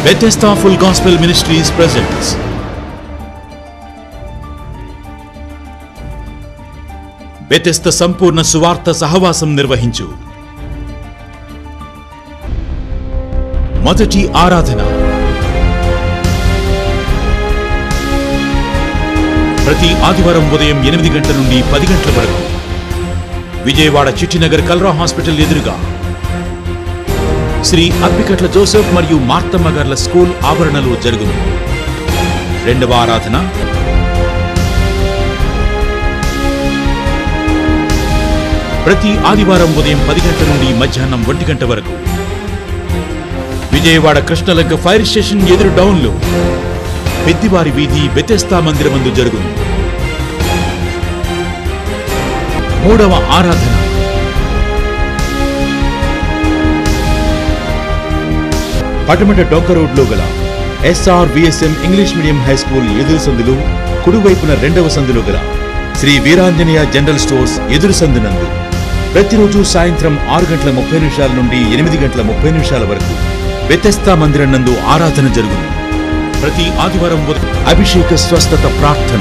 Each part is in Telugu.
Bethesda Full Gospel Ministries presents Bethesda సంపూర్ణ సువార్త సహవాసం నిర్వహించు మొదటి ఆరాధన ప్రతి ఆదివారం ఉదయం ఎనిమిది గంటల నుండి పది గంటల వరకు విజయవాడ చిట్టినగర్ కల్రా హాస్పిటల్ ఎదురుగా శ్రీ అప్పికట్ల జోసెఫ్ మరియు మార్తమ్మ గార్ల స్కూల్ ఆవరణలో జరుగును రెండవ ఆరాధన ప్రతి ఆదివారం ఉదయం పది గంటల నుండి మధ్యాహ్నం ఒంటి గంట వరకు విజయవాడ కృష్ణలంక ఫైర్ స్టేషన్ ఎదురు డౌన్లో పెద్దివారి వీధి బెతెస్తా మందిరమందు జరుగును మూడవ ఆరాధన పటమట డొంక రోడ్లో గల SR VSM English medium high school ఎదురు సందులు కుడివైపున రెండవ సందులో గల శ్రీ వీరాంజనేయ జనరల్ స్టోర్స్ ఎదురు సందునందు ప్రతిరోజు సాయంత్రం ఆరు గంటల ముప్పై నిమిషాల నుండి ఎనిమిది గంటల ముప్పై నిమిషాల వరకు వ్యతస్థా మందిరం నందు ఆరాధన జరుగును ప్రతి ఆదివారం ఉదయం అభిషేక స్వస్థత ప్రార్థన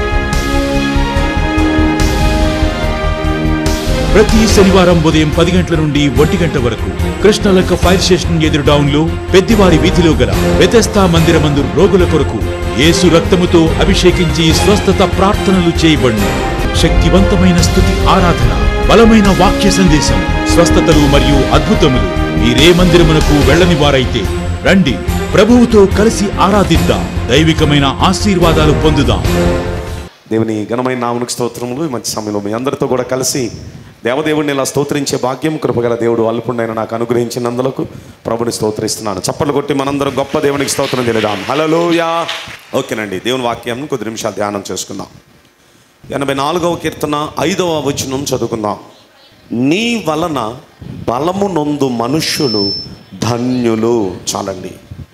ప్రతి శనివారం ఉదయం పది గంటల నుండి ఒంటి గంట వరకు కృష్ణలక్క ఫైర్ స్టేషన్ ఎదురు డౌన్ లో పెద్దివారి వీధిలో గల వ్యతస్థా మందిరమందు రోగుల కొరకు యేసు రక్తముతో అభిషేకించి స్వస్థత ప్రార్థనలు చేయబడును శక్తివంతమైన స్థుతి ఆరాధన బలమైన వాక్య సందేశం స్వస్థతలు మరియు అద్భుతములు మీరే మందిరమునకు వెళ్ళని వారైతే రండి ప్రభువుతో కలిసి ఆరాధిద్దాం దైవికమైన ఆశీర్వాదాలు పొందుదాం దేవుని ఘనమైన నామునికి స్తోత్రములు ఈ మంచి సమయంలో మీ అందరితో కూడా కలిసి దేవదేవుడిని ఇలా స్తోత్రించే భాగ్యం కృపగల దేవుడు అల్పుండైన నాకు అనుగ్రహించినందులకు ప్రభుని స్తోత్రిస్తున్నాను చప్పట్లు కొట్టి మనందరం గొప్ప దేవునికి స్తోత్రం తెలియదాం హలోయా ఓకేనండి దేవుని వాక్యం కొద్ది నిమిషాలు ధ్యానం చేసుకుందాం ఎనభై నాలుగవ కీర్తన ఐదవ వచనం చదువుకుందాం నీ వలన బలము నొందు మనుష్యులు ధన్యులు చాలండి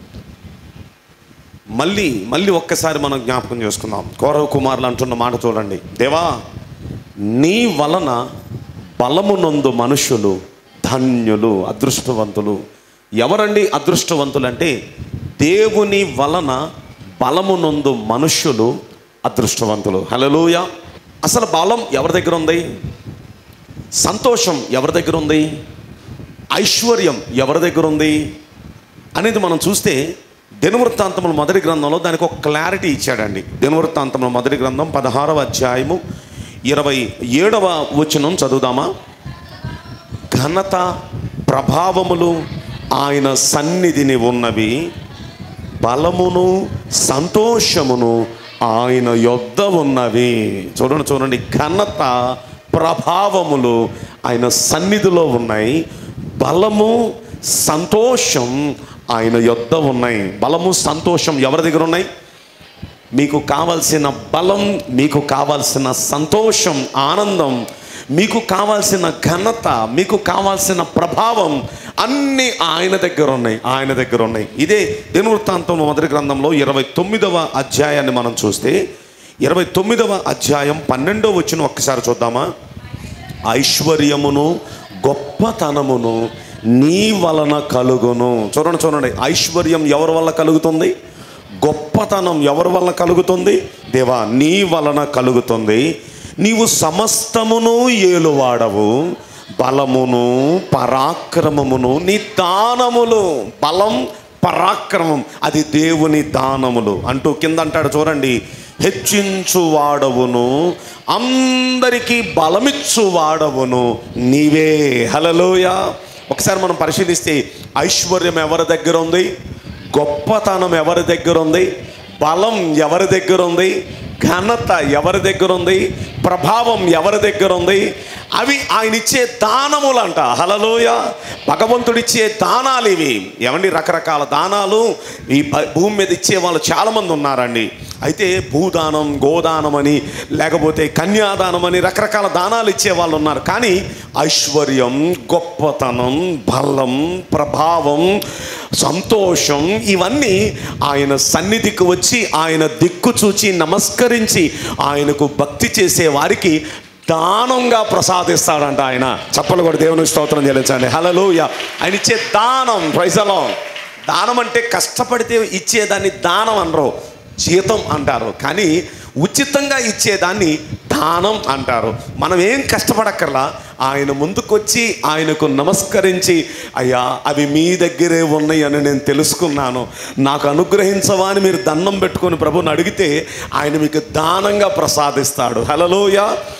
మళ్ళీ మళ్ళీ ఒక్కసారి మనం జ్ఞాపకం చేసుకుందాం కౌరవ కుమారులు అంటున్న మాట చూడండి దేవా నీ వలన బలమునందు మనుషులు ధన్యులు అదృష్టవంతులు ఎవరండి అదృష్టవంతులు అంటే దేవుని వలన బలమునందు మనుష్యులు అదృష్టవంతులు హలలోయ అసలు బలం ఎవరి దగ్గర ఉంది సంతోషం ఎవరి దగ్గర ఉంది ఐశ్వర్యం ఎవరి దగ్గర ఉంది అనేది మనం చూస్తే దినవృత్తాంతముల మొదటి గ్రంథంలో దానికి ఒక క్లారిటీ ఇచ్చాడండి దినవృత్తాంతముల మొదటి గ్రంథం పదహారవ అధ్యాయము ఇరవై ఏడవ వచనం చదువుదామా ఘనత ప్రభావములు ఆయన సన్నిధిని ఉన్నవి బలమును సంతోషమును ఆయన యొద్ద ఉన్నవి చూడండి చూడండి ఘనత ప్రభావములు ఆయన సన్నిధిలో ఉన్నాయి బలము సంతోషం ఆయన యొద్ద ఉన్నాయి బలము సంతోషం ఎవరి దగ్గర ఉన్నాయి మీకు కావాల్సిన బలం మీకు కావాల్సిన సంతోషం ఆనందం మీకు కావాల్సిన ఘనత మీకు కావాల్సిన ప్రభావం అన్నీ ఆయన దగ్గర ఉన్నాయి ఆయన దగ్గర ఉన్నాయి ఇదే దినవృత్తాంతం మొదటి గ్రంథంలో ఇరవై తొమ్మిదవ అధ్యాయాన్ని మనం చూస్తే ఇరవై తొమ్మిదవ అధ్యాయం పన్నెండవ వచ్చిన ఒక్కసారి చూద్దామా ఐశ్వర్యమును గొప్పతనమును నీ వలన కలుగును చూడండి చూడండి ఐశ్వర్యం ఎవరి వల్ల కలుగుతుంది గొప్పతనం ఎవరి వలన కలుగుతుంది దేవా నీ వలన కలుగుతుంది నీవు సమస్తమును ఏలువాడవు బలమును పరాక్రమమును నీ దానములు బలం పరాక్రమం అది దేవుని దానములు అంటూ కింద అంటాడు చూడండి హెచ్చించువాడవును అందరికీ బలమిచ్చువాడవును నీవే హలలోయ ఒకసారి మనం పరిశీలిస్తే ఐశ్వర్యం ఎవరి దగ్గర ఉంది గొప్పతనం ఎవరి దగ్గర ఉంది బలం ఎవరి దగ్గర ఉంది ఘనత ఎవరి దగ్గర ఉంది ప్రభావం ఎవరి దగ్గర ఉంది అవి ఆయన ఇచ్చే దానములంట హలలోయ భగవంతుడిచ్చే దానాలు ఇవి ఏమండి రకరకాల దానాలు ఈ భ- భూమి మీద ఇచ్చే వాళ్ళు చాలామంది ఉన్నారండి అయితే భూదానం గోదానం అని లేకపోతే కన్యాదానం అని రకరకాల దానాలు ఇచ్చే వాళ్ళు ఉన్నారు కానీ ఐశ్వర్యం గొప్పతనం బలం ప్రభావం సంతోషం ఇవన్నీ ఆయన సన్నిధికి వచ్చి ఆయన దిక్కు చూచి నమస్కరించి ఆయనకు భక్తి చేసే వారికి దానంగా ప్రసాదిస్తాడంట ఆయన చప్పలు కూడా దేవునికి స్తోత్రం చెల్లించండి హలలోయ ఆయన ఇచ్చే దానం ప్రైజలో దానం అంటే కష్టపడితే ఇచ్చేదాన్ని దానం అనరు జీతం అంటారు కానీ ఉచితంగా ఇచ్చేదాన్ని దానం అంటారు మనం ఏం కష్టపడక్కర్లా ఆయన ముందుకొచ్చి ఆయనకు నమస్కరించి అయ్యా అవి మీ దగ్గరే ఉన్నాయి అని నేను తెలుసుకున్నాను నాకు అనుగ్రహించవా అని మీరు దండం పెట్టుకొని ప్రభుని అడిగితే ఆయన మీకు దానంగా ప్రసాదిస్తాడు హలలోయ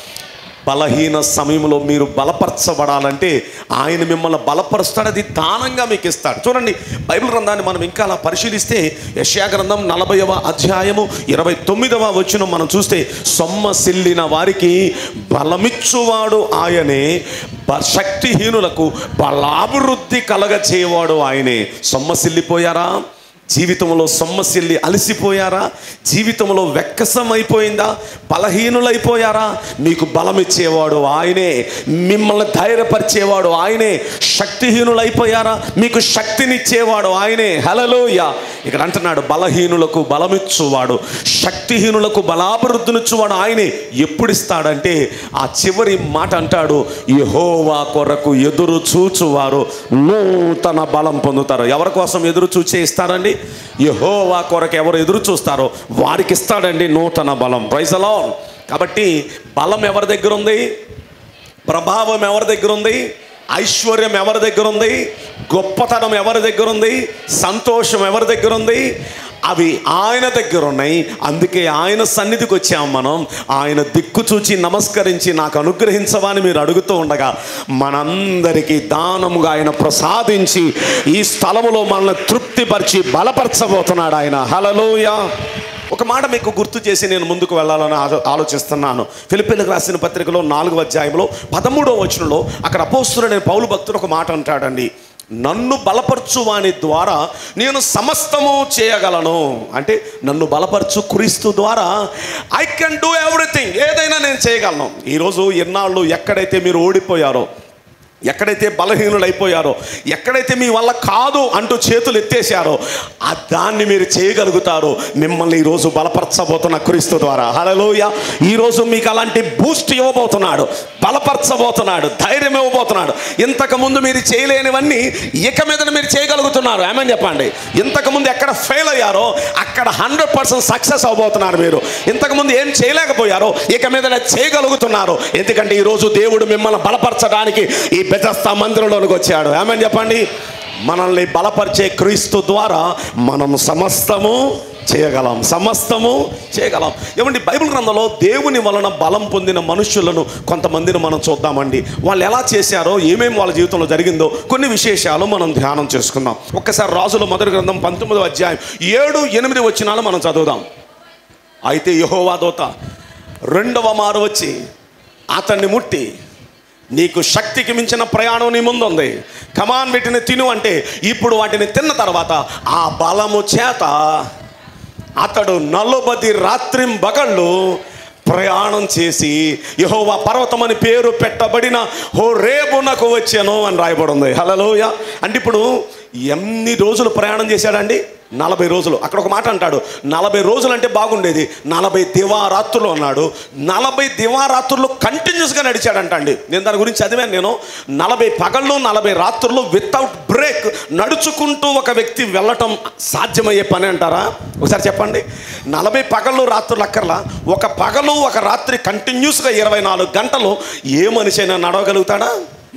బలహీన సమయంలో మీరు బలపరచబడాలంటే ఆయన మిమ్మల్ని బలపరుస్తాడు అది దానంగా మీకు ఇస్తాడు చూడండి బైబిల్ గ్రంథాన్ని మనం ఇంకా అలా పరిశీలిస్తే యశ్యా గ్రంథం నలభైవ అధ్యాయము ఇరవై తొమ్మిదవ వచ్చిన మనం చూస్తే సొమ్మసిల్లిన వారికి బలమిచ్చువాడు ఆయనే బ- శక్తిహీనులకు బలాభివృద్ధి కలగచేవాడు ఆయనే సొమ్మసిల్లిపోయారా జీవితంలో సొమ్మసిల్లి అలసిపోయారా జీవితంలో వెక్కసం అయిపోయిందా బలహీనులైపోయారా మీకు బలం ఇచ్చేవాడు ఆయనే మిమ్మల్ని ధైర్యపరిచేవాడు ఆయనే శక్తిహీనులైపోయారా మీకు శక్తినిచ్చేవాడు ఆయనే హలలోయ ఇక్కడ అంటున్నాడు బలహీనులకు బలమిచ్చువాడు శక్తిహీనులకు బలాభివృద్ధినిచ్చువాడు ఆయనే ఎప్పుడు ఇస్తాడంటే ఆ చివరి మాట అంటాడు యెహోవా కొరకు ఎదురు చూచువారు నూతన బలం పొందుతారు ఎవరి కోసం ఎదురు చూచే ఇస్తారండి యెహోవా కొరకు ఎవరు ఎదురు చూస్తారో వారికి ఇస్తాడండి నూతన బలం ప్రైజలో కాబట్టి బలం ఎవరి దగ్గర ఉంది ప్రభావం ఎవరి దగ్గర ఉంది ఐశ్వర్యం ఎవరి దగ్గర ఉంది గొప్పతనం ఎవరి దగ్గర ఉంది సంతోషం ఎవరి దగ్గర ఉంది అవి ఆయన దగ్గర ఉన్నాయి అందుకే ఆయన సన్నిధికి వచ్చాం మనం ఆయన దిక్కు చూచి నమస్కరించి నాకు అనుగ్రహించవా అని మీరు అడుగుతూ ఉండగా మనందరికీ దానముగా ఆయన ప్రసాదించి ఈ స్థలములో మనల్ని తృప్తిపరిచి బలపరచబోతున్నాడు ఆయన హలలోయ ఒక మాట మీకు గుర్తు చేసి నేను ముందుకు వెళ్ళాలని ఆలో- ఆలోచిస్తున్నాను ఫిలిపిన్లకు రాసిన పత్రికలో నాలుగవ అధ్యాయంలో పదమూడవ వచనంలో అక్కడ అపోస్తుడైన పౌలు భక్తుడు ఒక మాట అంటాడండి నన్ను బలపరచు వాని ద్వారా నేను సమస్తము చేయగలను అంటే నన్ను బలపరచు క్రీస్తు ద్వారా ఐ కెన్ డూ ఎవ్రీథింగ్ ఏదైనా నేను చేయగలను ఈరోజు ఎన్నాళ్ళు ఎక్కడైతే మీరు ఓడిపోయారో ఎక్కడైతే బలహీనులు అయిపోయారో ఎక్కడైతే మీ వల్ల కాదు అంటూ చేతులు ఎత్తేసారో ఆ దాన్ని మీరు చేయగలుగుతారు మిమ్మల్ని ఈరోజు బలపరచబోతున్న క్రీస్తు ద్వారా హలోయ ఈరోజు మీకు అలాంటి బూస్ట్ ఇవ్వబోతున్నాడు బలపరచబోతున్నాడు ధైర్యం ఇవ్వబోతున్నాడు ఇంతకుముందు మీరు చేయలేనివన్నీ ఇక మీద మీరు చేయగలుగుతున్నారు ఏమని చెప్పండి ఇంతకుముందు ఎక్కడ ఫెయిల్ అయ్యారో అక్కడ హండ్రెడ్ పర్సెంట్ సక్సెస్ అవబోతున్నారు మీరు ఇంతకుముందు ఏం చేయలేకపోయారో ఇక మీద చేయగలుగుతున్నారు ఎందుకంటే ఈరోజు దేవుడు మిమ్మల్ని బలపరచడానికి ఈ బెతస్తా మందిరంలోనికి వచ్చాడు ఏమని చెప్పండి మనల్ని బలపరిచే క్రీస్తు ద్వారా మనం సమస్తము చేయగలం సమస్తము చేయగలం ఏమండి బైబిల్ గ్రంథంలో దేవుని వలన బలం పొందిన మనుషులను కొంతమందిని మనం చూద్దామండి వాళ్ళు ఎలా చేశారో ఏమేమి వాళ్ళ జీవితంలో జరిగిందో కొన్ని విశేషాలు మనం ధ్యానం చేసుకుందాం ఒక్కసారి రాజుల మొదటి గ్రంథం పంతొమ్మిదో అధ్యాయం ఏడు ఎనిమిది వచ్చినాలు మనం చదువుదాం అయితే యహోవా దోత రెండవ మారు వచ్చి అతన్ని ముట్టి నీకు శక్తికి మించిన ప్రయాణం నీ ముందు ఉంది కమాన్ వీటిని తిను అంటే ఇప్పుడు వాటిని తిన్న తర్వాత ఆ బలము చేత అతడు నలుబది రాత్రింబగళ్ళు ప్రయాణం చేసి యహోవా పర్వతం అని పేరు పెట్టబడిన హో రేపునకు వచ్చాను అని రాయబడింది హలోయ అంటే ఇప్పుడు ఎన్ని రోజులు ప్రయాణం చేశాడండి నలభై రోజులు అక్కడ ఒక మాట అంటాడు నలభై రోజులు అంటే బాగుండేది నలభై దివారాత్రులు అన్నాడు నలభై దివారాత్రులు కంటిన్యూస్గా నడిచాడంట అండి నేను దాని గురించి చదివాను నేను నలభై పగళ్ళు నలభై రాత్రులు వితౌట్ బ్రేక్ నడుచుకుంటూ ఒక వ్యక్తి వెళ్ళటం సాధ్యమయ్యే పని అంటారా ఒకసారి చెప్పండి నలభై పగళ్ళు రాత్రులు అక్కర్లా ఒక పగలు ఒక రాత్రి కంటిన్యూస్గా ఇరవై నాలుగు గంటలు ఏ మనిషి అయినా నడవగలుగుతాడా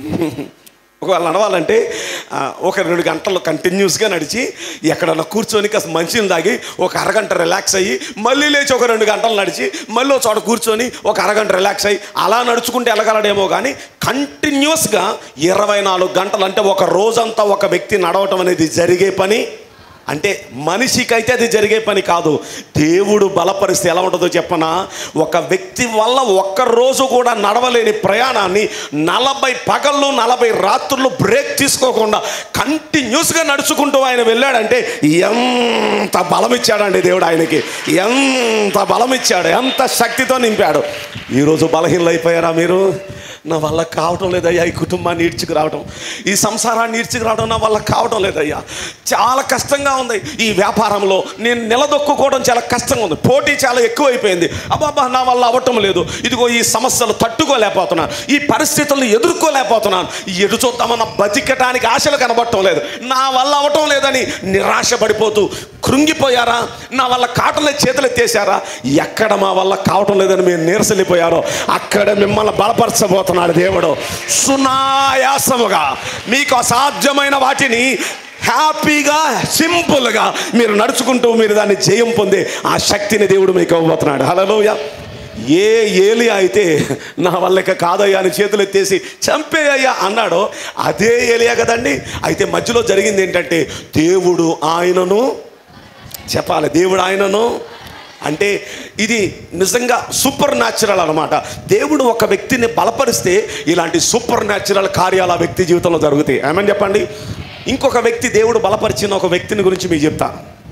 ఒకవేళ నడవాలంటే ఆ, ఒక రెండు గంటలు కంటిన్యూస్గా నడిచి ఎక్కడన్నా కూర్చొని కాస్త మంచిని తాగి ఒక అరగంట రిలాక్స్ అయ్యి మళ్ళీ లేచి ఒక రెండు గంటలు నడిచి మళ్ళీ ఒక చోట కూర్చొని ఒక అరగంట రిలాక్స్ అయ్యి అలా నడుచుకుంటే వెళ్ళగలడేమో కానీ కంటిన్యూస్గా ఇరవై నాలుగు గంటలు అంటే ఒక రోజంతా ఒక వ్యక్తి నడవటం అనేది జరిగే పని అంటే మనిషికైతే అది జరిగే పని కాదు దేవుడు బలపరిస్తే ఎలా ఉంటుందో చెప్పనా ఒక వ్యక్తి వల్ల ఒక్క రోజు కూడా నడవలేని ప్రయాణాన్ని నలభై పగళ్ళు నలభై రాత్రులు బ్రేక్ తీసుకోకుండా కంటిన్యూస్గా నడుచుకుంటూ ఆయన వెళ్ళాడంటే ఎంత బలం ఇచ్చాడండి దేవుడు ఆయనకి ఎంత బలం ఇచ్చాడు ఎంత శక్తితో నింపాడు ఈరోజు బలహీనలు అయిపోయారా మీరు నా వల్ల కావటం లేదయ్యా ఈ కుటుంబాన్ని ఈడ్చుకురావటం ఈ సంసారాన్ని ఈడ్చుకురావడం నా వల్ల కావటం లేదయ్యా చాలా కష్టంగా ఉంది ఈ వ్యాపారంలో నేను నిలదొక్కుకోవడం చాలా కష్టంగా ఉంది పోటీ చాలా ఎక్కువైపోయింది అబ్బాబా నా వల్ల అవ్వటం లేదు ఇదిగో ఈ సమస్యలు తట్టుకోలేకపోతున్నాను ఈ పరిస్థితులను ఎదుర్కోలేకపోతున్నాను ఎటు చూద్దామన్న బతికటానికి ఆశలు కనబడటం లేదు నా వల్ల అవ్వటం లేదని నిరాశ పడిపోతూ కృంగిపోయారా నా వల్ల కాటలే చేతులు ఎత్తేసారా ఎక్కడ మా వల్ల కావటం లేదని మీరు నీరసలిపోయారో అక్కడ మిమ్మల్ని బలపరచబోతున్నాడు దేవుడు సునాయాసముగా మీకు అసాధ్యమైన వాటిని హ్యాపీగా సింపుల్గా మీరు నడుచుకుంటూ మీరు దాన్ని జయం పొందే ఆ శక్తిని దేవుడు మీకు ఇవ్వబోతున్నాడు హలోయ ఏ ఏలి అయితే నా వల్ల ఇక కాదయ్యా అని చేతులు ఎత్తేసి చంపేయ్యా అన్నాడో అదే ఏలియా కదండి అయితే మధ్యలో జరిగింది ఏంటంటే దేవుడు ఆయనను చెప్పాలి దేవుడు ఆయనను అంటే ఇది నిజంగా సూపర్ న్యాచురల్ అనమాట దేవుడు ఒక వ్యక్తిని బలపరిస్తే ఇలాంటి సూపర్ న్యాచురల్ కార్యాలు ఆ వ్యక్తి జీవితంలో జరుగుతాయి ఏమని చెప్పండి ఇంకొక వ్యక్తి దేవుడు బలపరిచిన ఒక వ్యక్తిని గురించి మీకు చెప్తా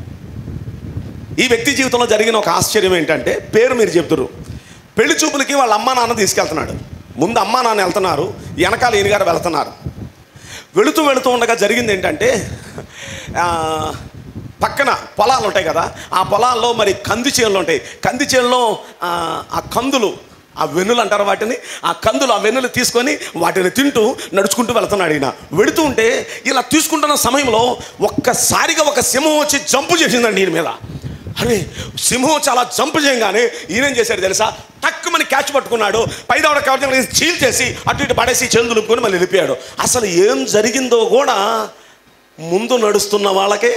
ఈ వ్యక్తి జీవితంలో జరిగిన ఒక ఆశ్చర్యం ఏంటంటే పేరు మీరు చెప్తురు పెళ్లి చూపులకి వాళ్ళ అమ్మా నాన్న తీసుకెళ్తున్నాడు ముందు అమ్మా నాన్న వెళ్తున్నారు వెనకాల ఈయనగారు వెళ్తున్నారు వెళుతూ వెళుతూ ఉండగా జరిగింది ఏంటంటే ఆ, పక్కన పొలాలు ఉంటాయి కదా ఆ పొలాల్లో మరి కంది చేనులు ఉంటాయి కంది చేనులో ఆ, ఆ కందులు ఆ వెన్నులు అంటారు వాటిని ఆ కందులు ఆ వెన్నులు తీసుకొని వాటిని తింటూ నడుచుకుంటూ వెళ్తున్నాడు ఈయన వెళుతూ ఉంటే ఇలా తీసుకుంటున్న సమయంలో ఒక్కసారిగా ఒక సింహం వచ్చి జంపు చేసిందండి ఈయన మీద అరే సింహం చాలా జంప్ చేయగానే ఈయనేం చేశాడు తెలుసా టక్కుమని క్యాచ్ పట్టుకున్నాడు పైదవడ కాబట్టి చీల్ చేసి అటు ఇటు పడేసి చేతులుపుకొని మళ్ళీ వెళ్ళిపోయాడు అసలు ఏం జరిగిందో కూడా ముందు నడుస్తున్న వాళ్ళకి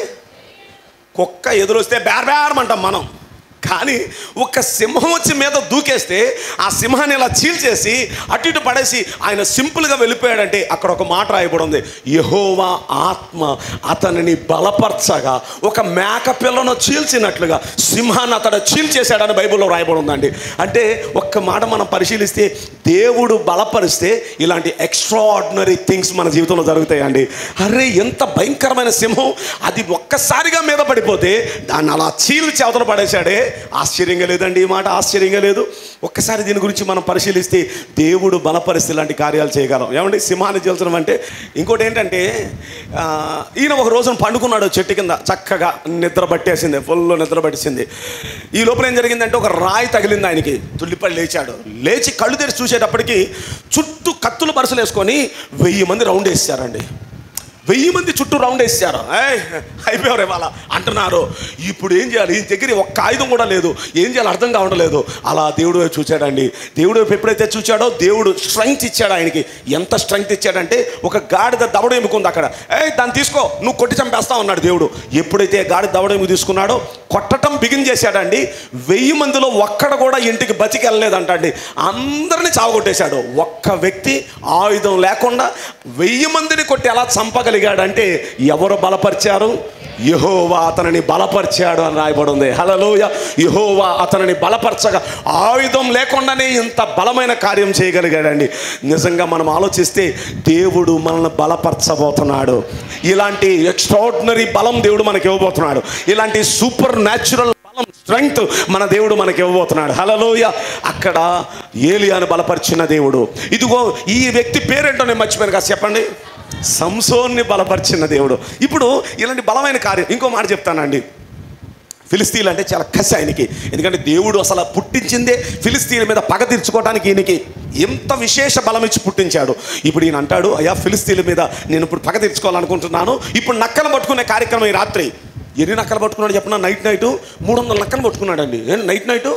కుక్క ఎదురొస్తే బేర్ బేరమంటాం మనం కానీ ఒక సింహం వచ్చి మీద దూకేస్తే ఆ సింహాన్ని ఇలా చీల్చేసి అటు ఇటు పడేసి ఆయన సింపుల్గా వెళ్ళిపోయాడంటే అక్కడ ఒక మాట రాయబడి ఉంది యహోవా ఆత్మ అతనిని బలపరచగా ఒక మేక పిల్లను చీల్చినట్లుగా సింహాన్ని అతడు చీల్చేశాడని బైబిల్లో రాయబడి ఉందండి అంటే ఒక్క మాట మనం పరిశీలిస్తే దేవుడు బలపరిస్తే ఇలాంటి ఎక్స్ట్రాడినరీ థింగ్స్ మన జీవితంలో జరుగుతాయండి అరే ఎంత భయంకరమైన సింహం అది ఒక్కసారిగా మీద పడిపోతే దాన్ని అలా చీల్చి అవతల పడేశాడే ఆశ్చర్యంగా లేదండి ఈ మాట ఆశ్చర్యంగా లేదు ఒక్కసారి దీని గురించి మనం పరిశీలిస్తే దేవుడు బలపరిస్తే ఇలాంటి కార్యాలు చేయగలం ఏమండి సింహాన్ని చీల్చడం అంటే ఇంకోటి ఏంటంటే ఆ, ఈయన ఒక రోజున పండుకున్నాడు చెట్టు కింద చక్కగా నిద్ర పట్టేసింది ఫుల్ నిద్ర పట్టేసింది ఈ లోపల ఏం జరిగిందంటే ఒక రాయి తగిలింది ఆయనకి తుల్లిపడి లేచాడు లేచి కళ్ళు తెరిచి చూసేటప్పటికి చుట్టూ కత్తులు పరుసలు వేసుకొని వెయ్యి మంది రౌండ్ వేసారండి వెయ్యి మంది చుట్టూ రౌండ్ వేసారు ఏయ్ అయిపోయారు ఇవాళ అంటున్నారు ఇప్పుడు ఏం చేయాలి ఈ దగ్గర ఒక్క ఆయుధం కూడా లేదు ఏం చేయాలి అర్థం కావడం లేదు అలా దేవుడు వైపు చూచాడండి దేవుడు వైపు ఎప్పుడైతే చూచాడో దేవుడు స్ట్రెంగ్త్ ఇచ్చాడు ఆయనకి ఎంత స్ట్రెంగ్త్ ఇచ్చాడంటే ఒక గాడిద దవడ ఎముకుంది అక్కడ ఏ దాన్ని తీసుకో నువ్వు కొట్టి చంపేస్తా ఉన్నాడు దేవుడు ఎప్పుడైతే గాడి దవడ ఎముక తీసుకున్నాడో కొట్టటం బిగిన్ చేశాడండి వెయ్యి మందిలో ఒక్కడ కూడా ఇంటికి బతికెళ్ళలేదంటండి అందరిని చావగొట్టేశాడు ఒక్క వ్యక్తి ఆయుధం లేకుండా వెయ్యి మందిని కొట్టి ఎలా చంపగలిగాడంటే ఎవరు బలపరిచారు యహోవా అతనిని బలపరిచాడు అని రాయబడి ఉంది హలలోయ యహోవా అతనిని బలపరచగా ఆయుధం లేకుండానే ఇంత బలమైన కార్యం చేయగలిగాడండి నిజంగా మనం ఆలోచిస్తే దేవుడు మనల్ని బలపరచబోతున్నాడు ఇలాంటి ఎక్స్ట్రాడినరీ బలం దేవుడు మనకి ఇవ్వబోతున్నాడు ఇలాంటి సూపర్ న్యాచురల్ బలం స్ట్రెంగ్త్ మన దేవుడు మనకి ఇవ్వబోతున్నాడు హలలోయ అక్కడ ఏలియాను బలపరిచిన దేవుడు ఇదిగో ఈ వ్యక్తి పేరేంటో నేను మర్చిపోయాను కదా చెప్పండి సంసోన్ని బలపరిచిన దేవుడు ఇప్పుడు ఇలాంటి బలమైన కార్యం ఇంకో మాట చెప్తానండి ఫిలిస్తీన్లు అంటే చాలా కసి ఆయనకి ఎందుకంటే దేవుడు అసలు పుట్టించిందే ఫిలిస్తీన్ల మీద పగ తీర్చుకోవడానికి ఈయనకి ఎంత విశేష బలం ఇచ్చి పుట్టించాడు ఇప్పుడు ఈయన అంటాడు అయ్యా ఫిలిస్తీన్ల మీద నేను ఇప్పుడు పగ తీర్చుకోవాలనుకుంటున్నాను ఇప్పుడు నక్కలు పట్టుకునే కార్యక్రమం ఈ రాత్రి ఎన్ని నక్కలు పట్టుకున్నాడు చెప్పిన నైట్ నైట్ మూడు వందల నక్కలు పట్టుకున్నాడండి ఏం నైట్ నైటు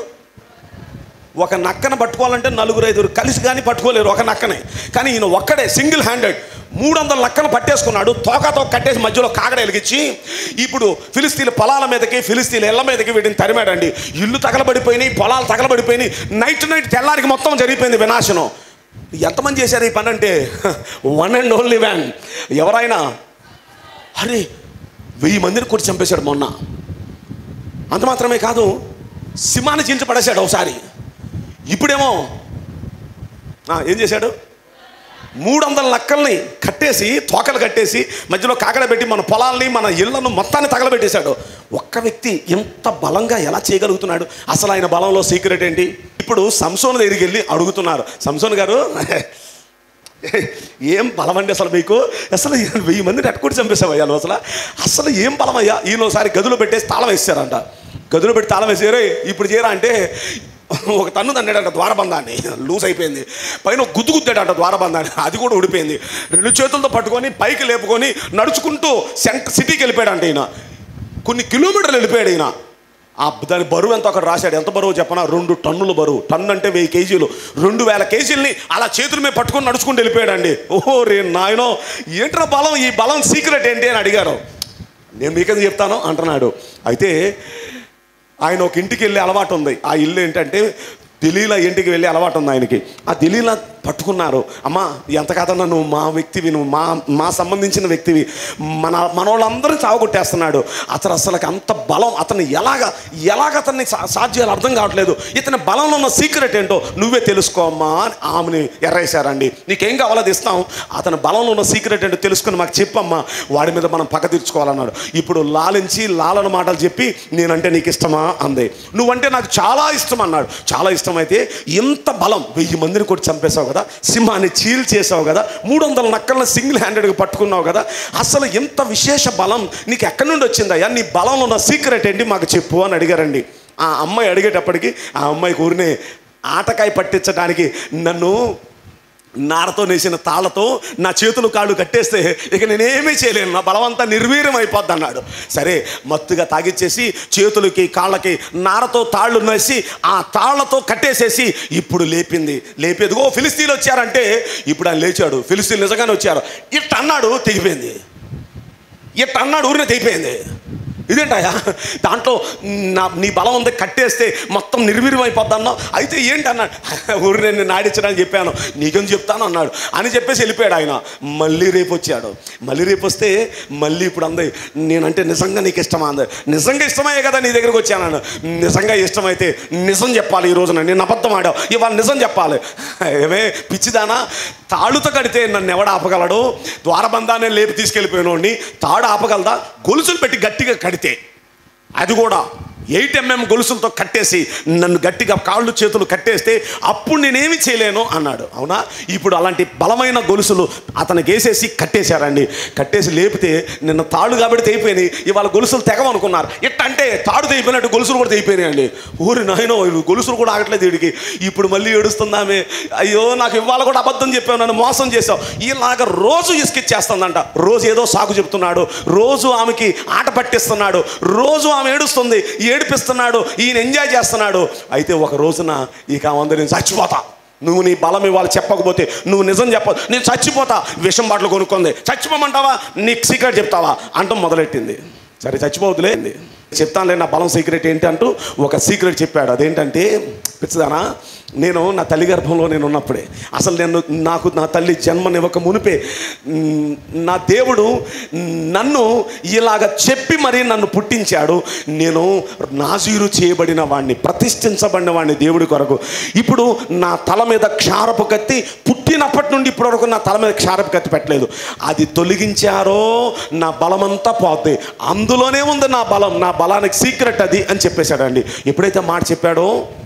ఒక నక్కను పట్టుకోవాలంటే నలుగురు ఐదుగురు కలిసి కానీ పట్టుకోలేరు ఒక నక్కనే కానీ ఈయన ఒక్కడే సింగిల్ హ్యాండెడ్ మూడు వందల నక్కను పట్టేసుకున్నాడు తోకతో కట్టేసి మధ్యలో కాగడ వెలిగించి ఇప్పుడు ఫిలిస్తీన్ల పొలాల మీదకి ఫిలిస్తీన్ల ఇళ్ళ మీదకి వీటిని తరిమాడండి ఇల్లు తగలబడిపోయినాయి పొలాలు తగలబడిపోయినాయి నైట్ నైట్ తెల్లారికి మొత్తం జరిగిపోయింది వినాశనం ఎంతమంది చేశారు ఈ పని అంటే వన్ అండ్ ఓన్లీ వ్యాన్ ఎవరైనా అరే వెయ్యి మందిని కొట్టి చంపేశాడు మొన్న అంత మాత్రమే కాదు సింహాన్ని చీల్చి పడేశాడు ఒకసారి ఇప్పుడేమో ఆ, ఏం చేశాడు మూడు వందల నక్కల్ని కట్టేసి తోకలు కట్టేసి మధ్యలో కాకడ పెట్టి మన పొలాల్ని మన ఇళ్లను మొత్తాన్ని తగలబెట్టేశాడు ఒక్క వ్యక్తి ఎంత బలంగా ఎలా చేయగలుగుతున్నాడు అసలు ఆయన బలంలో సీక్రెట్ ఏంటి ఇప్పుడు సంసోన్ దగ్గరికి వెళ్ళి అడుగుతున్నారు సంసోన్ గారు ఏం బలం అండి అసలు మీకు అసలు వెయ్యి మందిని ఎట్టుకుని చంపేసావయ్యా నువ్వు అసలు అసలు ఏం బలం అయ్యా ఈయన ఒకసారి గదిలో పెట్టేసి తాళం వేసారంట గదిలో పెట్టి తాళం వేసారే ఇప్పుడు చేయరా అంటే ఒక తన్ను తన్నాడంట ద్వారబంధాన్ని లూజ్ అయిపోయింది పైన ఒక గుద్దు గుద్దాడంట ద్వారబంధాన్ని అది కూడా ఊడిపోయింది రెండు చేతులతో పట్టుకొని పైకి లేపుకొని నడుచుకుంటూ సెంట్ సిటీకి వెళ్ళిపోయాడంట ఈయన కొన్ని కిలోమీటర్లు వెళ్ళిపోయాడు ఈయన ఆ దాని బరువు ఎంత ఒకటి రాశాడు ఎంత బరువు చెప్పనా రెండు టన్నుల బరువు టన్ను అంటే వెయ్యి కేజీలు రెండు వేల కేజీలని అలా చేతుల మీద పట్టుకొని నడుచుకుంటూ వెళ్ళిపోయాడండి ఓహో రే నాయనో ఏంట్రా బలం ఈ బలం సీక్రెట్ ఏంటి అని అడిగారు నేను మీకది చెప్తాను అంటున్నాడు అయితే ఆయన ఒక ఇంటికి వెళ్ళే అలవాటు ఉంది ఆ ఇల్లు ఏంటంటే దిలీల ఇంటికి వెళ్ళే అలవాటు ఉంది ఆయనకి ఆ దిలీల పట్టుకున్నారు అమ్మా ఎంత కాదన్నా నువ్వు మా వ్యక్తివి నువ్వు మా మా సంబంధించిన వ్యక్తివి మన మనోళ్ళందరూ చావగొట్టేస్తున్నాడు అతను అసలు అంత బలం అతను ఎలాగ ఎలాగ అతన్ని సా- సాధ్యాలు అర్థం కావట్లేదు ఇతని బలంలో ఉన్న సీక్రెట్ ఏంటో నువ్వే తెలుసుకో అమ్మా అని ఆమెని ఎర్రేశారండి నీకేం కావాలో అది ఇస్తాం అతని బలంలో ఉన్న సీక్రెట్ ఏంటో తెలుసుకుని మాకు చెప్పమ్మా వాడి మీద మనం పగ తీర్చుకోవాలన్నాడు ఇప్పుడు లాలించి లాలన మాటలు చెప్పి నేనంటే నీకు ఇష్టమా అంది నువ్వంటే నాకు చాలా ఇష్టం అన్నాడు చాలా ఇష్టమైతే ఎంత బలం వెయ్యి మందిని కొట్టి చంపేశావు కదా సింహాన్ని చీల్ చేసావు కదా మూడు వందల నక్కలను సింగిల్ హ్యాండెడ్గా పట్టుకున్నావు కదా అసలు ఎంత విశేష బలం నీకు ఎక్కడి నుండి వచ్చిందయ్యా నీ బలంలో ఉన్న సీక్రెట్ ఏంటి మాకు చెప్పు అని అడిగారండి ఆ అమ్మాయి అడిగేటప్పటికి ఆ అమ్మాయి ఊరినే ఆటకాయ పట్టించడానికి నన్ను నారతో నేసిన తాళ్ళతో నా చేతులు కాళ్ళు కట్టేస్తే ఇక నేనేమీ చేయలేను నా బలమంతా నిర్వీర్యం అయిపోద్ది అన్నాడు సరే మత్తుగా తాగిచ్చేసి చేతులకి కాళ్ళకి నారతో తాళ్ళు నేసి ఆ తాళ్లతో కట్టేసేసి ఇప్పుడు లేపింది లేపేదిగో ఫిలిస్తీన్లు వచ్చారంటే ఇప్పుడు ఆయన లేచాడు ఫిలిస్తీన్లు నిజంగానే వచ్చారు ఇట్ట అన్నాడు తెగిపోయింది ఇట్ట అన్నాడు ఊరినే తెగిపోయింది ఇదేంటయ్యా దాంట్లో నా నీ బలం ఉంది కట్టేస్తే మొత్తం నిర్వీర్యం అయిపోద్ది అన్నావు అయితే ఏంటి అన్నాడు ఊరిని నేను నాడించడానికి చెప్పాను నీకేం చెప్తాను అన్నాడు అని చెప్పేసి వెళ్ళిపోయాడు ఆయన మళ్ళీ రేపు వచ్చాడు మళ్ళీ రేపు వస్తే మళ్ళీ ఇప్పుడు అంది నేనంటే నిజంగా నీకు ఇష్టమా అంది నిజంగా ఇష్టమయ్యే కదా నీ దగ్గరికి వచ్చాను నిజంగా ఇష్టమైతే నిజం చెప్పాలి ఈ రోజున నేను అబద్ధం ఆడావు ఇవాళ నిజం చెప్పాలి ఏమే పిచ్చిదానా తాడుతో కడితే నన్ను ఎవడ ఆపగలడు ద్వారబంధాన్ని లేపి తీసుకెళ్ళిపోయినోడిని తాడు ఆపగలదా గొలుసులు పెట్టి గట్టిగా కడితే అది కూడా ఎయిట్ ఎంఎం గొలుసులతో కట్టేసి నన్ను గట్టిగా కాళ్ళు చేతులు కట్టేస్తే అప్పుడు నేనేమి చేయలేను అన్నాడు అవునా ఇప్పుడు అలాంటి బలమైన గొలుసులు అతనికి వేసేసి కట్టేశారండి కట్టేసి లేపితే నిన్న తాడు కాబట్టి తెగిపోయినాయి ఇవాళ గొలుసులు తెగవనుకున్నారు ఇట్ట అంటే తాడు తెగిపోయినట్టు గొలుసులు కూడా తెగిపోయినాయండి ఊరి నాయనో ఇవి గొలుసులు కూడా ఆగట్లేదు వీడికి ఇప్పుడు మళ్ళీ ఏడుస్తుందామే అయ్యో నాకు ఇవాళ కూడా అబద్ధం చెప్పావు నన్ను మోసం చేసావు ఇలాగ రోజు ఇసుకిచ్చేస్తుందంట రోజు ఏదో సాకు చెప్తున్నాడు రోజు ఆమెకి ఆట పట్టిస్తున్నాడు రోజు ఆమె ఏడుస్తుంది ఏడిపిస్తున్నాడు ఈయన ఎంజాయ్ చేస్తున్నాడు అయితే ఒక రోజున ఇక ఆమె నేను చచ్చిపోతా నువ్వు నీ బలం ఇవాళ చెప్పకపోతే నువ్వు నిజం చెప్ప నేను చచ్చిపోతా విషం బాటలు కొనుక్కుంది చచ్చిపోమంటావా నీకు సీక్రెట్ చెప్తావా అంటాం మొదలెట్టింది సరే చచ్చిపోవద్దులే చెప్తానులే నా బలం సీక్రెట్ ఏంటి అంటూ ఒక సీక్రెట్ చెప్పాడు అదేంటంటే పిచ్చదానా నేను నా తల్లి గర్భంలో నేను ఉన్నప్పుడే అసలు నేను నాకు నా తల్లి జన్మనివ్వక మునిపే మ్, నా దేవుడు నన్ను ఇలాగ చెప్పి మరీ నన్ను పుట్టించాడు నేను నాజీరు చేయబడిన వాడిని ప్రతిష్ఠించబడిన వాడిని దేవుడి కొరకు ఇప్పుడు నా తల మీద క్షారపు కత్తి పుట్టినప్పటి నుండి ఇప్పటి వరకు నా తల మీద క్షారపు కత్తి పెట్టలేదు అది తొలగించారో నా బలమంతా పోద్ది అందులోనే ఉంది నా బలం నా బలానికి సీక్రెట్ అది అని చెప్పేశాడండి ఎప్పుడైతే ఆ మాట చెప్పాడో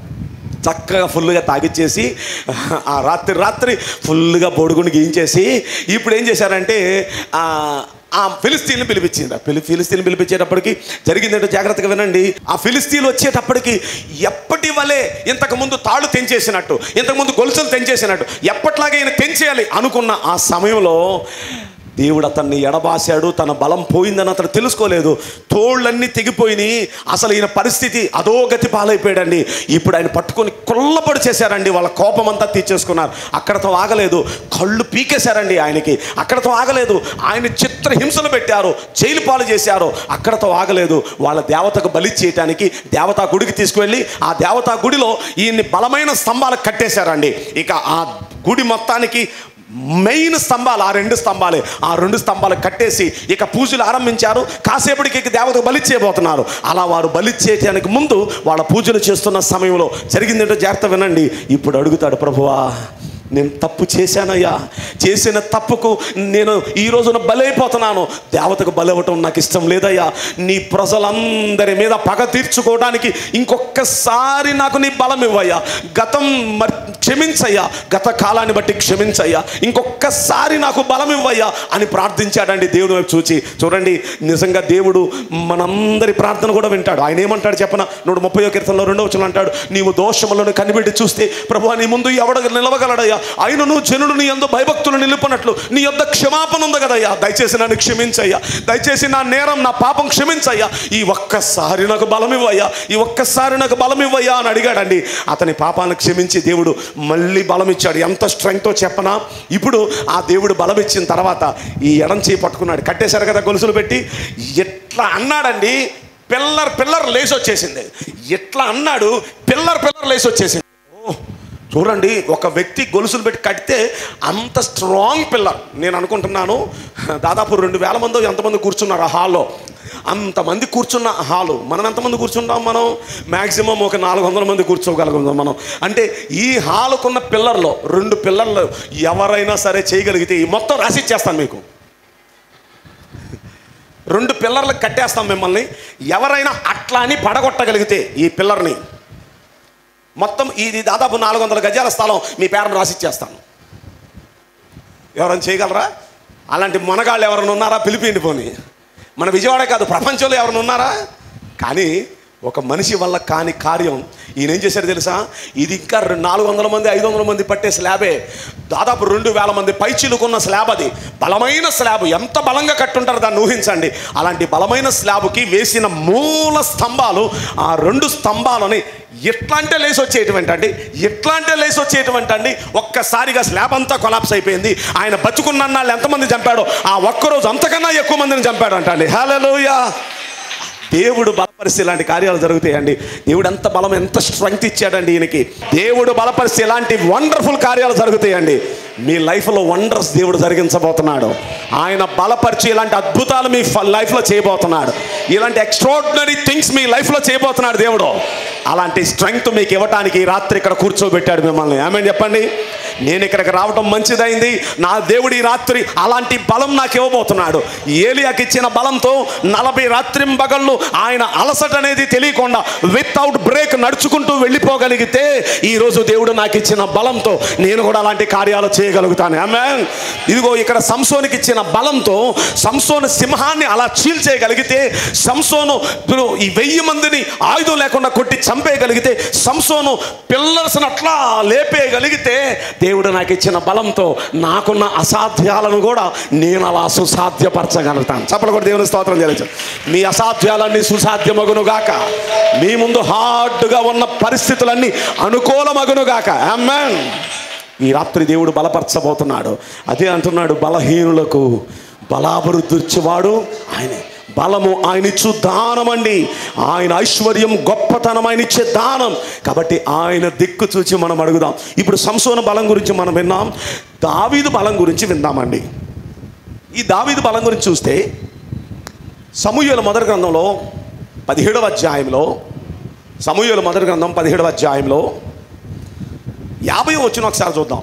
చక్కగా ఫుల్గా తాగిచ్చేసి ఆ రాత్రి రాత్రి ఫుల్గా బొడుగుని గీయించేసి ఇప్పుడు ఏం చేశారంటే ఆ ఆ ఫిలిస్తీన్లు పిలిపించింది ఫిలి ఫిలిస్తీన్ పిలిపించేటప్పటికి జరిగిందంటే జాగ్రత్తగా వినండి ఆ ఫిలిస్తీన్లు వచ్చేటప్పటికి ఎప్పటి వలె ఇంతకు ముందు తాళ్ళు తెంచేసినట్టు ఇంతకు ముందు గొలుసులు తెంచేసినట్టు ఎప్పట్లాగే ఈయన తెంచేయాలి అనుకున్న ఆ సమయంలో దేవుడు అతన్ని ఎడబాశాడు తన బలం పోయిందని అతను తెలుసుకోలేదు తోళ్ళన్నీ తెగిపోయినాయి అసలు ఈయన పరిస్థితి అధోగతి పాలైపోయాడండి ఇప్పుడు ఆయన పట్టుకొని కొల్లబడి చేశారండి వాళ్ళ కోపం అంతా తీర్చేసుకున్నారు అక్కడతో ఆగలేదు కళ్ళు పీకేశారండి ఆయనకి అక్కడతో ఆగలేదు ఆయన చిత్రహింసలు పెట్టారు జైలు పాలు చేశారు అక్కడతో ఆగలేదు వాళ్ళ దేవతకు బలి చేయటానికి దేవతా గుడికి తీసుకువెళ్ళి ఆ దేవతా గుడిలో ఈయన్ని బలమైన స్తంభాలకు కట్టేశారండి ఇక ఆ గుడి మొత్తానికి మెయిన్ స్తంభాలు ఆ రెండు స్తంభాలే ఆ రెండు స్తంభాలు కట్టేసి ఇక పూజలు ఆరంభించారు కాసేపటికి ఇక దేవతకు బలి చేయబోతున్నారు అలా వారు బలి చేయడానికి ముందు వాళ్ళ పూజలు చేస్తున్న సమయంలో జరిగిందేంటో జాగ్రత్త వినండి ఇప్పుడు అడుగుతాడు ప్రభువా నేను తప్పు చేశానయ్యా చేసిన తప్పుకు నేను ఈ రోజున బలైపోతున్నాను దేవతకు బలవటం నాకు ఇష్టం లేదయ్యా నీ ప్రజలందరి మీద పగ తీర్చుకోవడానికి ఇంకొకసారి నాకు నీ బలం ఇవ్వయ్యా గతం మర్ క్షమించయ్యా గత కాలాన్ని బట్టి క్షమించయ్యా ఇంకొక్కసారి నాకు బలం ఇవ్వయ్యా అని ప్రార్థించాడండి దేవుడు వైపు చూచి చూడండి నిజంగా దేవుడు మనందరి ప్రార్థన కూడా వింటాడు ఆయన ఏమంటాడు చెప్పన నూట ముప్పై కీర్తనలో రెండో వచ్చిన అంటాడు నీవు దోషములను కనిపెట్టి చూస్తే ప్రభు నీ ముందు ఎవడ నిలవగలడయ్యా ఆయనను జనుడు నీ ఎందు భయభక్తులు నిలుపునట్లు నీ యొద్ద క్షమాపణ ఉంది కదయ్యా దయచేసి నన్ను క్షమించయ్యా దయచేసి నా నేరం నా పాపం క్షమించయ్యా ఈ ఒక్కసారి నాకు బలం ఇవ్వయ్యా ఈ ఒక్కసారి నాకు బలం ఇవ్వయ్యా అని అడిగాడండి అతని పాపాలను క్షమించి దేవుడు మళ్ళీ బలం ఇచ్చాడు ఎంత స్ట్రెంగ్తో చెప్పనా ఇప్పుడు ఆ దేవుడు బలం ఇచ్చిన తర్వాత ఈ ఎడం చేయి పట్టుకున్నాడు కట్టేశారు కదా గొలుసులు పెట్టి ఎట్లా అన్నాడండి పిల్లర్ పిల్లర్ లేచి వచ్చేసింది ఎట్లా అన్నాడు పిల్లర్ పిల్లర్ లేచి వచ్చేసింది ఓ, చూడండి ఒక వ్యక్తి గొలుసులు పెట్టి కడితే అంత స్ట్రాంగ్ పిల్లర్ నేను అనుకుంటున్నాను దాదాపు రెండు వేల మంది ఎంతమంది కూర్చున్నారు ఆ హాల్లో అంతమంది కూర్చున్న హాలు మనం ఎంతమంది కూర్చుంటాం మనం మ్యాక్సిమం ఒక నాలుగు వందల మంది కూర్చోగలుగుతాం మనం అంటే ఈ హాలుకున్న పిల్లర్లో రెండు పిల్లర్లు ఎవరైనా సరే చేయగలిగితే ఈ మొత్తం రాసి ఇచ్చేస్తాను మీకు రెండు పిల్లర్లకు కట్టేస్తాం మిమ్మల్ని ఎవరైనా అట్లా అని పడగొట్టగలిగితే ఈ పిల్లర్ని మొత్తం ఇది దాదాపు నాలుగు వందల గజాల స్థలం మీ పేరును రాసిచ్చేస్తాను ఎవరైనా చేయగలరా అలాంటి మొనగాళ్ళు ఎవరైనా ఉన్నారా పిలిపిండి పోని మన విజయవాడ కాదు ప్రపంచంలో ఎవరైనా ఉన్నారా కానీ ఒక మనిషి వల్ల కాని కార్యం ఈయన ఏం చేశారు తెలుసా ఇది ఇంకా రెండు- నాలుగు వందల మంది ఐదు వందల మంది పట్టే స్లాబే దాదాపు రెండు వేల మంది పైచిలుకున్న స్లాబ్ అది బలమైన స్లాబ్ ఎంత బలంగా కట్టుంటారు దాన్ని ఊహించండి అలాంటి బలమైన స్లాబ్కి వేసిన మూల స్తంభాలు ఆ రెండు స్తంభాలని ఎట్లా అంటే లేసి వచ్చేటువంటి అండి ఎట్లా అంటే లేసి వచ్చేటువంటి అండి ఒక్కసారిగా స్లాబ్ అంతా కొలాప్స్ అయిపోయింది ఆయన బతుకున్న నాళ్ళు ఎంతమంది చంపాడో ఆ ఒక్కరోజు అంతకన్నా ఎక్కువ మందిని చంపాడు అంటండి హలోయా దేవుడు బలపరిస్తే ఇలాంటి కార్యాలు జరుగుతాయండి దేవుడు ఎంత బలం ఎంత స్ట్రెంగ్త్ ఇచ్చాడండి ఈయనకి దేవుడు బలపరిస్తే ఇలాంటి వండర్ఫుల్ కార్యాలు జరుగుతాయండి మీ లైఫ్లో వండర్స్ దేవుడు జరిగించబోతున్నాడు ఆయన బలపరిచి ఇలాంటి అద్భుతాలు మీ ఫ- లైఫ్లో చేయబోతున్నాడు ఇలాంటి ఎక్స్ట్రాడినరీ థింగ్స్ మీ లైఫ్లో చేయబోతున్నాడు దేవుడు అలాంటి స్ట్రెంగ్త్ మీకు ఇవ్వటానికి ఈ రాత్రి ఇక్కడ కూర్చోబెట్టాడు మిమ్మల్ని ఏమని చెప్పండి నేను ఇక్కడికి రావడం మంచిదైంది నా దేవుడు ఈ రాత్రి అలాంటి బలం నాకు ఇవ్వబోతున్నాడు ఏలియాకి ఇచ్చిన బలంతో నలభై రాత్రింబగళ్ళు ఆయన అలసట అనేది తెలియకుండా వితౌట్ బ్రేక్ నడుచుకుంటూ వెళ్ళిపోగలిగితే ఈరోజు దేవుడు నాకు ఇచ్చిన బలంతో నేను కూడా అలాంటి కార్యాలు చేయగలుగుతాను ఆమెన్ ఇదిగో ఇక్కడ సంసోనికి ఇచ్చిన బలంతో సంసోను సింహాన్ని అలా చీల్చేయగలిగితే సంసోను ఇప్పుడు ఈ వెయ్యి మందిని ఆయుధం లేకుండా కొట్టి చంపేయగలిగితే సంసోను పిల్లర్స్ని అట్లా లేపేయగలిగితే దేవుడు నాకు ఇచ్చిన బలంతో నాకున్న అసాధ్యాలను కూడా నేను అలా సుసాధ్యపరచగలుగుతాను చప్పలు కూడా దేవుని స్తోత్రం చేయవచ్చు మీ అసాధ్యాలన్నీ సుసాధ్యమగునుగాక మీ ముందు హార్డ్గా ఉన్న పరిస్థితులన్నీ అనుకూలమగునుగాక అమ్మాన్ ఈ రాత్రి దేవుడు బలపరచబోతున్నాడు అదే అంటున్నాడు బలహీనులకు బలాభివృద్ధి ఇచ్చేవాడు ఆయనే బలము ఆయన ఇచ్చు దానం అండి ఆయన ఐశ్వర్యం గొప్పతనం ఆయన ఇచ్చే దానం కాబట్టి ఆయన దిక్కు చూచి మనం అడుగుదాం ఇప్పుడు సంసోన బలం గురించి మనం విన్నాం దావీదు బలం గురించి విందామండి ఈ దావీదు బలం గురించి చూస్తే సమూహల మొదటి గ్రంథంలో పదిహేడవ అధ్యాయంలో సమూహల మొదటి గ్రంథం పదిహేడవ అధ్యాయంలో యాభై వచ్చిన ఒకసారి చూద్దాం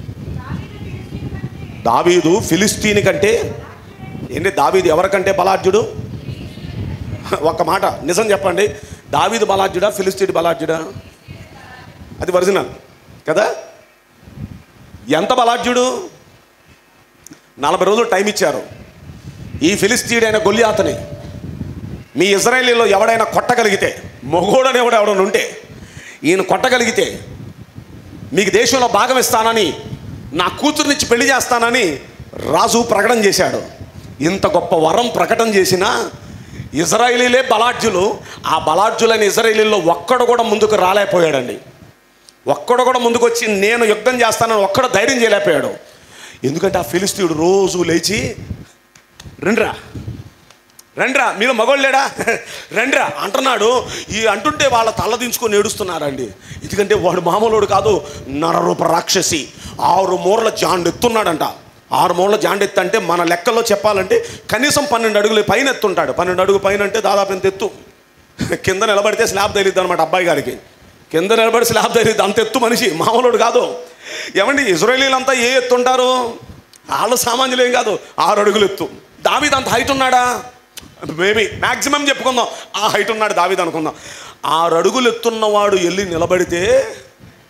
దావీదు ఫిలిస్తీని కంటే ఏంటి దావీదు ఎవరికంటే బలాఢ్యుడు ఒక్క మాట నిజం చెప్పండి దావీదు బలాఢ్యుడా ఫిలిస్తీన్ బలాఢ్యుడా అది ఒరిజినల్ కదా ఎంత బలాఢ్యుడు నలభై రోజులు టైం ఇచ్చారు ఈ ఫిలిస్తీడైన గొల్లియాతని మీ ఇజ్రాయేలీలో ఎవడైనా కొట్టగలిగితే మొగోడని ఎవడు ఎవడైనా ఉంటే ఈయన కొట్టగలిగితే మీకు దేశంలో భాగం ఇస్తానని నా కూతురునిచ్చి పెళ్లి చేస్తానని రాజు ప్రకటన చేశాడు ఇంత గొప్ప వరం ప్రకటన చేసినా ఇజ్రాయేలీలే బలాఢ్యులు ఆ బలాఢ్యులైన ఇజ్రాయేలీల్లో ఒక్కడు కూడా ముందుకు రాలేకపోయాడండి ఒక్కడు కూడా ముందుకు వచ్చి నేను యుద్ధం చేస్తానని ఒక్కడు ధైర్యం చేయలేకపోయాడు ఎందుకంటే ఆ ఫిలిస్తీయుడు రోజు లేచి రండ్రా రండ్రా మీరు మగోళ్ళు లేడా రండ్రా అంటున్నాడు ఈ అంటుంటే వాళ్ళ తల దించుకొని ఏడుస్తున్నారండి ఎందుకంటే వాడు మామూలుడు కాదు నరరూప రాక్షసి ఆరు మూరల జాండు ఎత్తున్నాడంట ఆరు మూరల జాండు ఎత్తు అంటే మన లెక్కల్లో చెప్పాలంటే కనీసం పన్నెండు అడుగులు పైన ఎత్తుంటాడు పన్నెండు అడుగు పైన అంటే దాదాపు ఎంత ఎత్తు కింద నిలబడితే స్లాబ్ తగిలిద్ది అనమాట అబ్బాయి గారికి కింద నిలబడి స్లాబ్ తగిలిద్ది అంత ఎత్తు మనిషి మామూలుడు కాదు ఏమండి ఇజ్రాయేలీలంతా ఏ ఎత్తుంటారు వాళ్ళు సామాన్యులు ఏం కాదు ఆరు అడుగులు ఎత్తు దావీద్ అంత హైట్ ఉన్నాడా మేబీ మ్యాక్సిమం చెప్పుకుందాం ఆ హైట్ ఉన్నాడు దావీద్ అనుకుందాం ఆరు అడుగులు ఎత్తున్నవాడు వెళ్ళి నిలబడితే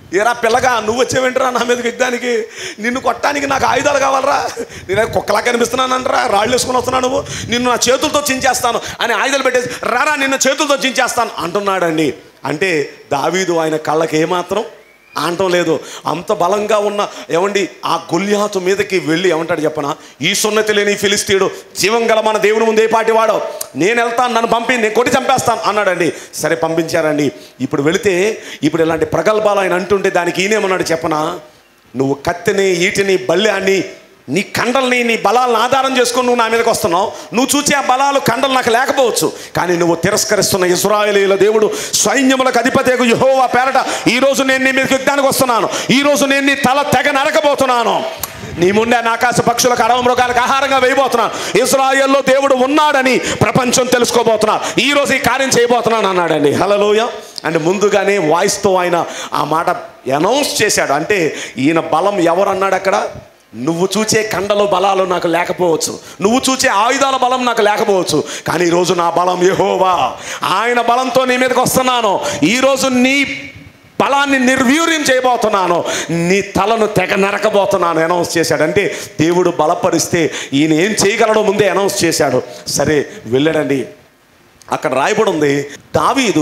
ఏరా పిల్లగా నువ్వు వచ్చేవేంటరా నా మీదకి యుద్ధానికి నిన్ను కొట్టడానికి నాకు ఆయుధాలు కావాలరా నేను కుక్కలా కనిపిస్తున్నానంటరా రాళ్ళు వేసుకుని వస్తున్నాను నువ్వు నిన్ను నా చేతులతో చించేస్తాను అని ఆయుధాలు పెట్టేసి రారా నిన్ను చేతులతో చించేస్తాను అంటున్నాడండి అంటే దావీదు ఆయన కళ్ళకి ఏమాత్రం ఆనటం లేదు అంత బలంగా ఉన్న ఏమండి ఆ గొల్యాతు మీదకి వెళ్ళి ఏమంటాడు చెప్పనా ఈ సున్నతి లేని ఈ ఫిలిస్తీయుడు జీవం గల మన దేవుని ముందే పాటి వాడు నేను వెళ్తాను నన్ను పంపి నేను కొట్టి చంపేస్తాను అన్నాడండి సరే పంపించారండి ఇప్పుడు వెళితే ఇప్పుడు ఇలాంటి ప్రగల్భాలు ఆయన అంటుంటే దానికి ఈయనేమన్నాడు చెప్పనా నువ్వు కత్తిని ఈటిని బల్యాన్ని నీ కండల్ని నీ బలాలను ఆధారం చేసుకొని నువ్వు నా మీదకి వస్తున్నావు నువ్వు చూసే ఆ బలాలు కండలు నాకు లేకపోవచ్చు కానీ నువ్వు తిరస్కరిస్తున్న ఇస్రాయేలీల దేవుడు సైన్యములకు అధిపతి యహోవా పేరట ఈ రోజు నేను నీ మీదకి యుద్ధానికి వస్తున్నాను ఈ రోజు నేను నీ తల తెగ నరకబోతున్నాను నీ ముందే నా ఆకాశ పక్షులకు అడవ మృగాలకు ఆహారంగా వేయబోతున్నాను ఇస్రాయేల్లో దేవుడు ఉన్నాడని ప్రపంచం తెలుసుకోబోతున్నా ఈ రోజు ఈ కార్యం చేయబోతున్నాను అన్నాడండి హలలోయ అండ్ ముందుగానే వాయిస్తో ఆయన ఆ మాట అనౌన్స్ చేశాడు అంటే ఈయన బలం ఎవరు అన్నాడు అక్కడ నువ్వు చూచే కండలు బలాలు నాకు లేకపోవచ్చు నువ్వు చూచే ఆయుధాల బలం నాకు లేకపోవచ్చు కానీ ఈరోజు నా బలం యెహోవా ఆయన బలంతో నీ మీదకి వస్తున్నాను ఈరోజు నీ బలాన్ని నిర్వీర్యం చేయబోతున్నాను నీ తలను తెగ నరకబోతున్నాను అనౌన్స్ చేశాడు అంటే దేవుడు బలపరిస్తే ఈయన ఏం చేయగలడో ముందే అనౌన్స్ చేశాడు సరే వెళ్ళాడండి అక్కడ రాయబడి ఉంది దావీదు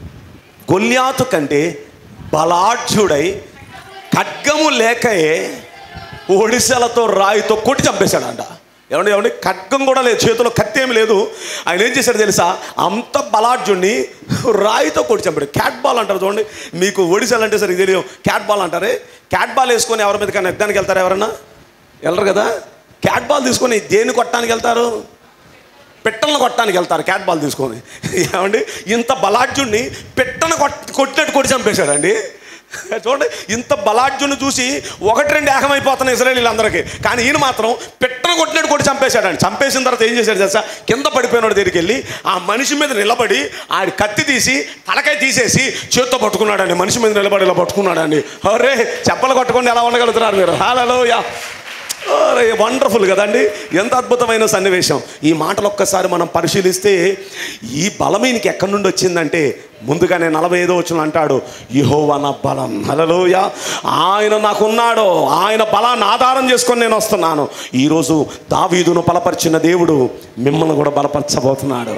గొల్యాతు కంటే బలాఢ్యుడై ఖడ్గము లేకయే ఒడిశలతో రాయితో కొట్టి చంపేశాడంట ఏమండి ఏమండి ఖడ్గం కూడా లేదు చేతిలో కత్తి ఏమి లేదు ఆయన ఏం చేశాడు తెలుసా అంత బలాఢ్యుణ్ణి రాయితో కొట్టి చంపాడు క్యాట్ బాల్ అంటారు చూడండి మీకు ఒడిశాలు అంటే సరిగ్గా తెలియదు క్యాట్ బాల్ అంటారే క్యాట్ బాల్ వేసుకొని ఎవరి మీద కానీ ఎగ్దానికి వెళ్తారా ఎవరన్నా వెళ్ళరు కదా క్యాట్ బాల్ తీసుకొని దేన్ని కొట్టడానికి వెళ్తారు పిట్టలను కొట్టడానికి వెళ్తారు క్యాట్ బాల్ తీసుకొని ఏమండి ఇంత బలాఢ్యుణ్ణి పిట్టను కొట్ కొట్టినట్టు కొట్టి చంపేశాడండి చూడండి ఇంత బలాఢ్యుని చూసి ఒకటి రెండు ఏకమైపోతున్నాయి ఇజ్రాయలీలందరికీ కానీ ఈయన మాత్రం పిట్టను కొట్టినట్టు కొట్టి చంపేశాడండి చంపేసిన తర్వాత ఏం చేశాడు తెలుసా కింద పడిపోయినాడు దగ్గరికి వెళ్ళి ఆ మనిషి మీద నిలబడి ఆడి కత్తి తీసి తలకాయ తీసేసి చేత్తో పట్టుకున్నాడండి మనిషి మీద నిలబడి ఇలా పట్టుకున్నాడండి అరే చెప్పలు కొట్టుకొని ఎలా ఉండగలుగుతున్నారు మీరు హాలలో యా వండర్ఫుల్ కదండి ఎంత అద్భుతమైన సన్నివేశం ఈ మాటలు ఒక్కసారి మనం పరిశీలిస్తే ఈ బలం ఈయనకి ఎక్కడి నుండి వచ్చిందంటే ముందుగానే నలభై ఐదో వచ్చిన అంటాడు యహోవా నా బలం హలలోయ ఆయన నాకున్నాడు ఆయన బలాన్ని ఆధారం చేసుకొని నేను వస్తున్నాను ఈరోజు దావీదును బలపరిచిన దేవుడు మిమ్మల్ని కూడా బలపరచబోతున్నాడు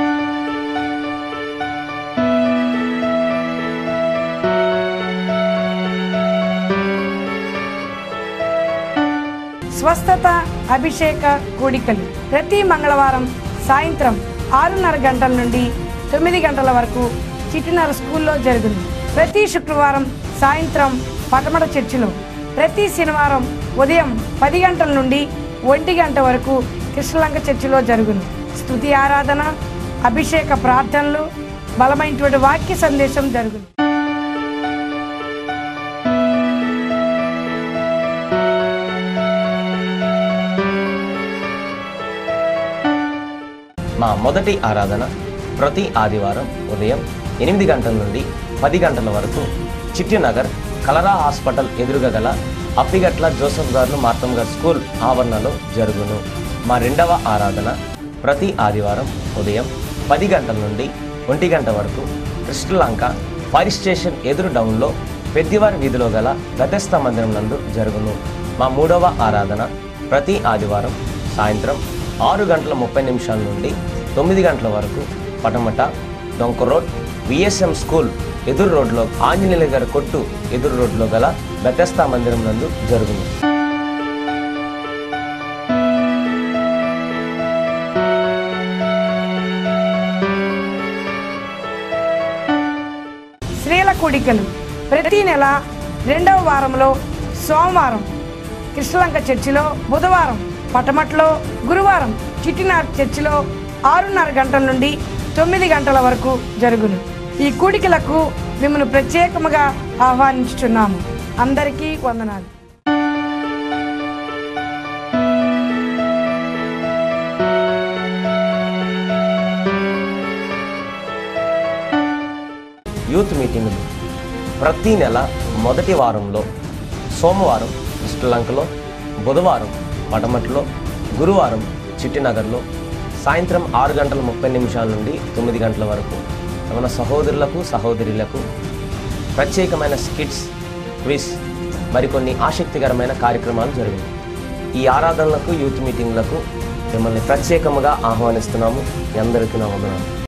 స్వస్థత అభిషేక కూడికలు ప్రతి మంగళవారం సాయంత్రం ఆరున్నర గంటల నుండి తొమ్మిది గంటల వరకు చిటినర స్కూల్లో జరుగును ప్రతి శుక్రవారం సాయంత్రం పటమట చర్చిలో ప్రతి శనివారం ఉదయం పది గంటల నుండి ఒంటి గంట వరకు కృష్ణలంక చర్చిలో జరుగును స్తుతి ఆరాధన అభిషేక ప్రార్థనలు బలమైనటువంటి వాక్య సందేశం జరుగును మా మొదటి ఆరాధన ప్రతి ఆదివారం ఉదయం ఎనిమిది గంటల నుండి పది గంటల వరకు చిట్టినగర్ కలరా హాస్పిటల్ ఎదురుగా గల అప్పిగట్ల జోసఫ్ గారు మార్తమ్ గారు స్కూల్ ఆవరణలో జరుగును మా రెండవ ఆరాధన ప్రతి ఆదివారం ఉదయం పది గంటల నుండి ఒంటి గంట వరకు కృష్ణలంక ఫైర్ స్టేషన్ ఎదురు డౌన్లో పెద్దివారి వీధిలో గల గతస్థ మందిరం నందు జరుగును మా మూడవ ఆరాధన ప్రతి ఆదివారం సాయంత్రం ఆరు గంటల ముప్పై నిమిషాల నుండి తొమ్మిది గంటల వరకు పటమట డొంక రోడ్ విఎస్ఎం స్కూల్ ఎదురు రోడ్లో ఆంజనేయుల గారి కొట్టు ఎదురు రోడ్లో గల బెతస్తా మందిరం నందు జరుగును స్త్రీల కూడికలు ప్రతి నెల రెండవ వారంలో సోమవారం కృష్ణలంక చర్చిలో బుధవారం పటమట్లో గురువారం చిట్టినార్ చర్చిలో ఆరున్నర గంటల నుండి తొమ్మిది గంటల వరకు జరుగును ఈ కూడికలకు మిమ్మల్ని ప్రత్యేకముగా ఆహ్వానించుచున్నాము అందరికీ వందనాలు యూత్ మీటింగులు ప్రతి నెల మొదటి వారంలో సోమవారం శ్రీలంకలో బుధవారం పటమట్లో గురువారం చిట్టినగర్లో సాయంత్రం ఆరు గంటల ముప్పై నిమిషాల నుండి తొమ్మిది గంటల వరకు మన సహోదరులకు సహోదరులకు ప్రత్యేకమైన స్కిట్స్ క్విజ్ మరికొన్ని ఆసక్తికరమైన కార్యక్రమాలు జరిగాయి ఈ ఆరాధనలకు యూత్ మీటింగ్లకు మిమ్మల్ని ప్రత్యేకముగా ఆహ్వానిస్తున్నాము మీ అందరికీ నా వందనాలు